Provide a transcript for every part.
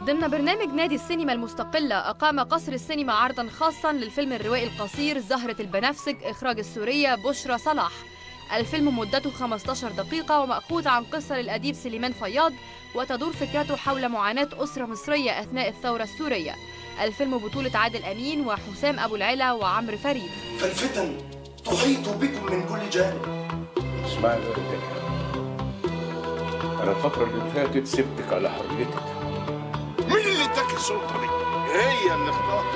ضمن برنامج نادي السينما المستقلة أقام قصر السينما عرضا خاصا للفيلم الروائي القصير زهرة البنفسج إخراج السورية بشرى صلاح الفيلم مدته 15 دقيقة ومأخوذ عن قصة للأديب سليمان فياض وتدور فكرته حول معاناة أسرة مصرية أثناء الثورة السورية الفيلم بطولة عادل أمين وحسام أبو العلا وعمرو فريد فالفتن تحيط بكم من كل جانب اسمعي يا الدنيا انا الفترة اللي فاتت سبتك على حريتك مين اللي اداك السلطه دي؟ هي اللي اختارت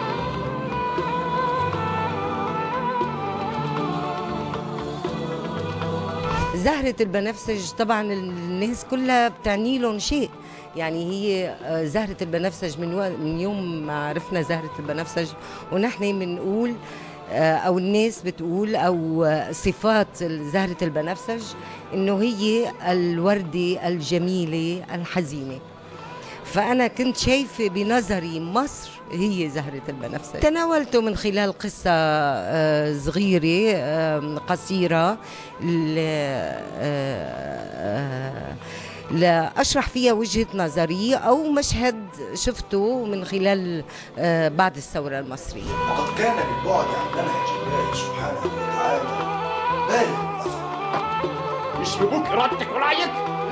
زهرة البنفسج طبعا الناس كلها بتعني لهم شيء يعني هي آه، زهرة البنفسج من, و... من يوم ما عرفنا زهرة البنفسج ونحن بنقول آه، أو الناس بتقول أو آه، صفات زهرة البنفسج إنه هي الوردة الجميلة الحزينة فأنا كنت شايفة بنظري مصر هي زهرة البنفسج تناولته من خلال قصة آه، صغيرة آه، قصيرة ل- آه، آه، لأشرح فيها وجهة نظري أو مشهد شفته من خلال آه، بعد الثورة المصرية وقد كان للبعد عن منهج الله سبحانه وتعالى بالغ الاثر يسلبوك ارادتك ورأيك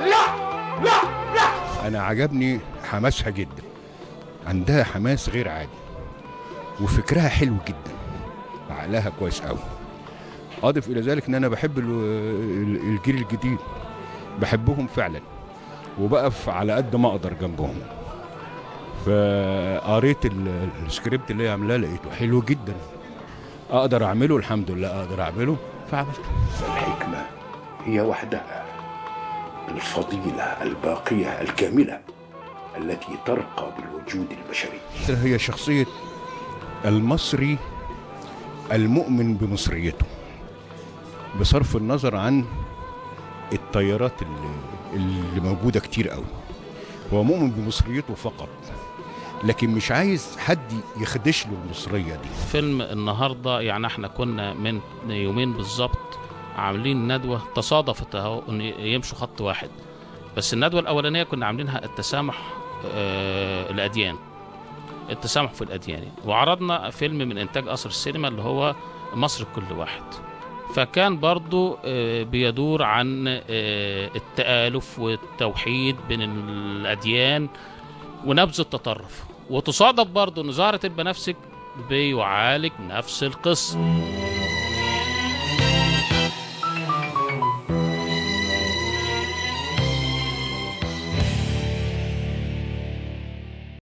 انا عجبني حماسها جدا عندها حماس غير عادي وفكرها حلو جدا عقلها كويس قوي اضف الى ذلك ان انا بحب ال- ال- الجيل الجديد بحبهم فعلا وبقف على قد ما اقدر جنبهم فقريت ال- السكريبت اللي هي عاملاه لقيته حلو جدا اقدر اعمله الحمد لله اقدر اعمله فعملته الحكمة هي وحدها الفضيلة الباقية الكاملة التي ترقى بالوجود البشري هي شخصية المصري المؤمن بمصريته بصرف النظر عن التيارات اللي, اللي موجودة كتير قوي هو مؤمن بمصريته فقط لكن مش عايز حد يخدش له المصرية دي فيلم النهارده يعني احنا كنا من يومين بالظبط عاملين ندوه تصادفت اهو ان يمشوا خط واحد بس الندوه الاولانيه كنا عاملينها التسامح آه الاديان التسامح في الاديان وعرضنا فيلم من انتاج قصر السينما اللي هو مصر كل واحد فكان برضو آه، بيدور عن آه، التآلف والتوحيد بين الأديان ونبذ التطرف وتصادف برضو ان زهرة البنفسج بيعالج نفس القصة